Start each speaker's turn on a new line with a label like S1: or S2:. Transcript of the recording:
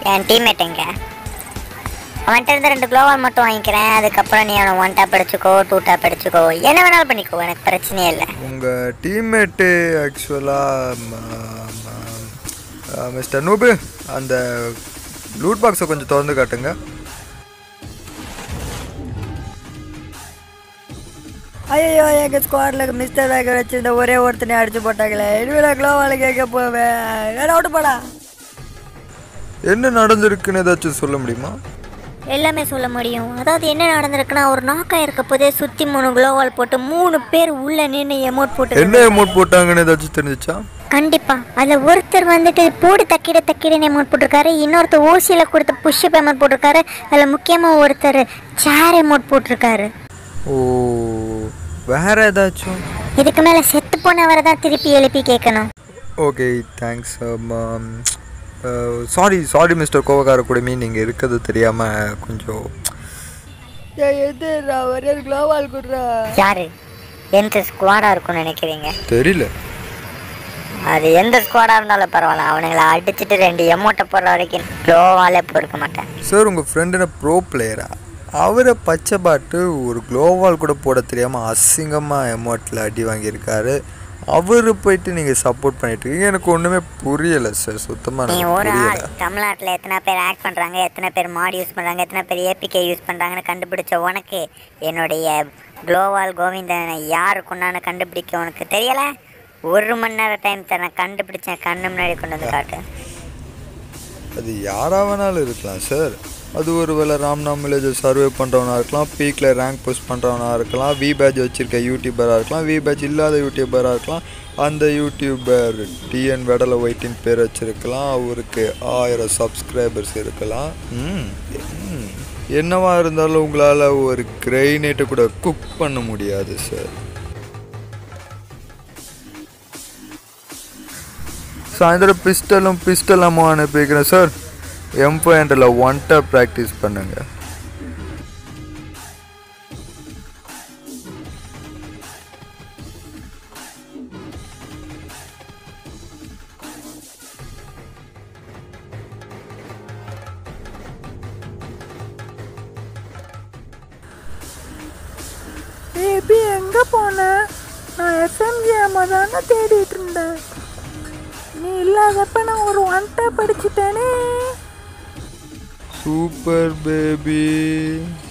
S1: என் teammate எங்க அவன்கிட்ட இருந்து ரெண்டு க்ளோவால் மட்டும் வாங்கிக்கிறேன் அதுக்கப்புறம் நீ அவனை ஒன் டேப் அடிச்சுக்கோ டூ டேப் அடிச்சுக்கோ என்ன வேணாலும் பண்ணிக்கோ எனக்கு பிரச்சனையே இல்லை
S2: உங்கள் டீம்மேட்டு ஆக்சுவலாக மிஸ்டர் நூபு அந்த லூட் பாக்ஸை கொஞ்சம் திறந்து காட்டுங்க
S3: ஐயோ எங்கள் ஸ்குவாடில் மிஸ்டர் பேக்கர் வச்சிருந்த ஒரே ஒருத்தனை அடிச்சு போட்டாங்களே இனிமேல் க்ளோவால் கேட்க போவேன் வேற அவுட்டு போடா
S2: என்ன நடந்திருக்குன்னு ஏதாச்சும் சொல்ல முடியுமா
S1: எல்லாமே சொல்ல முடியும் அதாவது என்ன நடந்திருக்குன்னா ஒரு நாக்கா இருக்க போதே சுற்றி மூணு க்ளோவால் போட்டு மூணு பேர் உள்ள நின்று எமௌண்ட் போட்டு
S2: என்ன அமௌண்ட் போட்டாங்கன்னு ஏதாச்சும் தெரிஞ்சுச்சா
S1: கண்டிப்பா அதுல ஒருத்தர் வந்துட்டு போடு தக்கிட தக்கிடன்னு அமௌண்ட் போட்டிருக்காரு இன்னொருத்தர் ஓசியில கொடுத்த புஷ்அப் அமௌண்ட் போட்டிருக்காரு அதுல முக்கியமா ஒருத்தர் சேர் அமௌண்ட் போட்டிருக்காரு
S2: ஓ வேற ஏதாச்சும்
S1: இதுக்கு மேல செத்து போனவரை தான் திருப்பி எழுப்பி கேட்கணும்
S2: okay thanks sorry sorry mister கோவக்கார கூட மீன் நீங்கள் இருக்கிறது தெரியாமல் கொஞ்சம்
S3: ஏய் எதுடா ஒரே க்ளோவால் கொடுறா
S1: யாரு எந்த ஸ்குவாடா இருக்கும்னு நினைக்கிறீங்க
S2: தெரியல
S1: அது எந்த ஸ்குவாடா இருந்தாலும் பரவாயில்ல அவனுங்களை அடிச்சுட்டு ரெண்டு எமௌண்ட்டை போடுற வரைக்கும் க்ளோவாலே பொறுக்க மாட்டேன்
S2: சார் உங்கள் ஃப்ரெண்டுன ப்ரோ பிளேயரா அவரை பச்சை பாட்டு ஒரு க்ளோவால் கூட போட தெரியாமல் அசிங்கமாக எமௌண்ட்டில் அடி வாங்கியிருக்காரு அவர் போயிட்டு நீங்கள் சப்போர்ட் பண்ணிட்டு இருக்கீங்க எனக்கு ஒன்றுமே புரியலை சார் சுத்தமாக
S1: நீ
S2: எனக்கு
S1: ஒரு
S2: புரியலை
S1: ஆள் தமிழ்நாட்டில் எத்தனை பேர் ஆக்ட் பண்ணுறாங்க எத்தனை பேர் மாடு யூஸ் பண்ணுறாங்க எத்தனை பேர் ஏபிகே யூஸ் பண்ணுறாங்கன்னு கண்டுபிடிச்ச உனக்கு என்னுடைய குளோவால் கோவிந்தனை யாருக்குன்னான்னு கண்டுபிடிக்க உனக்கு தெரியலை ஒரு மணி நேரம் டைம் தரேன் கண்டுபிடிச்சேன் கண்ணு முன்னாடி கொண்டு வந்து காட்டு
S2: அது யாராக வேணாலும் இருக்கலாம் சார் அது ஒரு வேளை ராம்நாம் வில்லேஜை சர்வே பண்ணுறவனா இருக்கலாம் பீக்கில் ரேங்க் போஸ்ட் பண்ணுறவனா இருக்கலாம் வி பேட்ச் வச்சுருக்க யூடியூபராக இருக்கலாம் வி பேட்ச் இல்லாத யூடியூபராக இருக்கலாம் அந்த யூடியூபர் டிஎன் வெடலை ஒயிட்டின் பேர் வச்சுருக்கலாம் அவருக்கு ஆயிரம் சப்ஸ்கிரைபர்ஸ் இருக்கலாம் ம், ம். என்னவா இருந்தாலும் உங்களால் ஒரு கிரைனேட்டை கூட குக் பண்ண முடியாது சார் சாயந்தரம் பிஸ்டலும் பிஸ்டலமும் அனுப்பிக்கிறேன் சார் எம் ஃபைவ் ஹண்ட்ரடில் ஒன் டாப் ப்ராக்டிஸ் பண்ணுங்க
S3: ஏபி எங்கே போன நான் எஸ்எம்ஜி அம்மா தானே தேடிட்டு இருந்தேன் நீ இல்லாதப்ப நான் ஒரு ஒன் டேப் அடிச்சிட்டேனே
S2: சூப்பர் பேபி